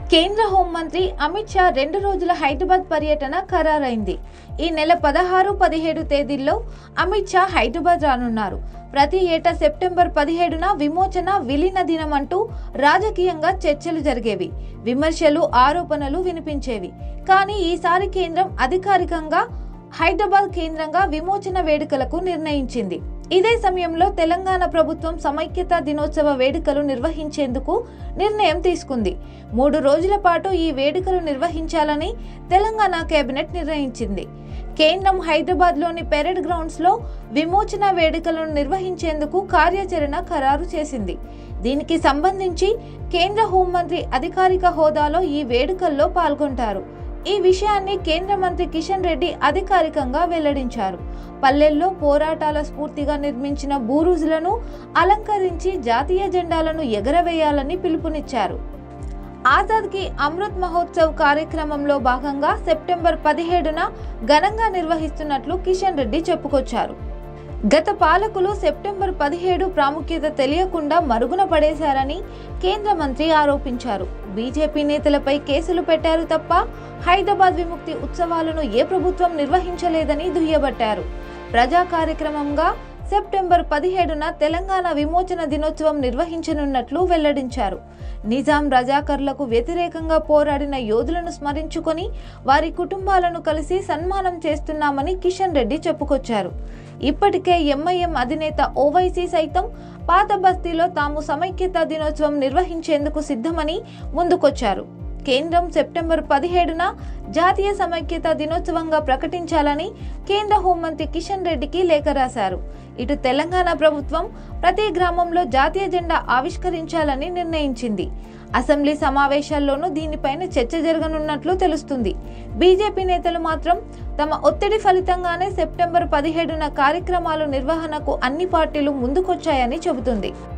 కేంద్ర హోంమంత్రి అమిత్ షా రెండు రోజుల హైదరాబాద్ పర్యటన ఖరారైంది ఈ నెల పదహారు పదిహేడు తేదీల్లో అమిత్ షా హైదరాబాద్ రానున్నారు ప్రతి ఏటా సెప్టెంబర్ పదిహేడున విమోచన విలీన దినం అంటూ రాజకీయంగా చర్చలు జరిగేవి విమర్శలు ఆరోపణలు వినిపించేవి కానీ ఈసారి కేంద్రం అధికారికంగా హైదరాబాద్ కేంద్రంగా విమోచన వేడుకలకు నిర్ణయించింది ఇదే సమయంలో తెలంగాణ ప్రభుత్వం సమైక్యత దినోత్సవ వేడుకలు నిర్వహించేందుకు నిర్ణయం తీసుకుంది మూడు రోజుల పాటు ఈ వేడుకలు నిర్వహించాలని తెలంగాణ కేబినెట్ నిర్ణయించింది కేంద్రం హైదరాబాద్లోని పెరేడ్ గ్రౌండ్స్లో విమోచన వేడుకలను నిర్వహించేందుకు కార్యాచరణ ఖరారు చేసింది దీనికి సంబంధించి కేంద్ర హోంమంత్రి అధికారిక హోదాలో ఈ వేడుకల్లో పాల్గొంటారు ఈ విషయాన్ని కేంద్ర మంత్రి కిషన్ రెడ్డి అధికారికంగా వెల్లడించారు పల్లెల్లో పోరాటాల స్ఫూర్తిగా నిర్మించిన బూరుజులను అలంకరించి జాతీయ జెండాలను ఎగరవేయాలని పిలుపునిచ్చారు ఆజాద్ కి అమృత్ మహోత్సవ్ కార్యక్రమంలో భాగంగా సెప్టెంబర్ పదిహేడున ఘనంగా నిర్వహిస్తున్నట్లు కిషన్ రెడ్డి చెప్పుకొచ్చారు గత పాలకులు సెప్టెంబర్ పదిహేడు ప్రాముఖ్యత తెలియకుండా మరుగున పడేశారని కేంద్ర మంత్రి ఆరోపించారు బీజేపీ నేతలపై కేసులు పెట్టారు తప్ప హైదరాబాద్ విముక్తి ఉత్సవాలను ఏ ప్రభుత్వం నిర్వహించలేదని దుయ్యబట్టారు ప్రజా కార్యక్రమంగా సెప్టెంబర్ పదిహేడున తెలంగాణ విమోచన దినోత్సవం నిర్వహించనున్నట్లు వెల్లడించారు నిజాం రజాకర్లకు వ్యతిరేకంగా పోరాడిన యోధులను స్మరించుకొని వారి కుటుంబాలను కలిసి సన్మానం చేస్తున్నామని కిషన్ రెడ్డి చెప్పుకొచ్చారు ఇప్పటికే ఎంఐఎం అధినేత ఓవైసీ సైతం పాత బస్తీలో తాము సమైక్యత దినోత్సవం నిర్వహించేందుకు సిద్ధమని ముందుకొచ్చారు కేంద్రం సెప్టెంబర్ పదిహేడున జాతీయ సమైక్యత దినోత్సవంగా ప్రకటించాలని కేంద్ర హోంమంత్రి కిషన్ రెడ్డికి లేఖ రాశారు ఇటు తెలంగాణ ప్రభుత్వం ప్రతి గ్రామంలో జాతీయ జెండా ఆవిష్కరించాలని నిర్ణయించింది అసెంబ్లీ సమావేశాల్లోనూ దీనిపైన చర్చ జరగనున్నట్లు తెలుస్తుంది బీజేపీ నేతలు మాత్రం తమ ఒత్తిడి ఫలితంగానే సెప్టెంబర్ పదిహేడున కార్యక్రమాల నిర్వహణకు అన్ని పార్టీలు ముందుకొచ్చాయని చెబుతుంది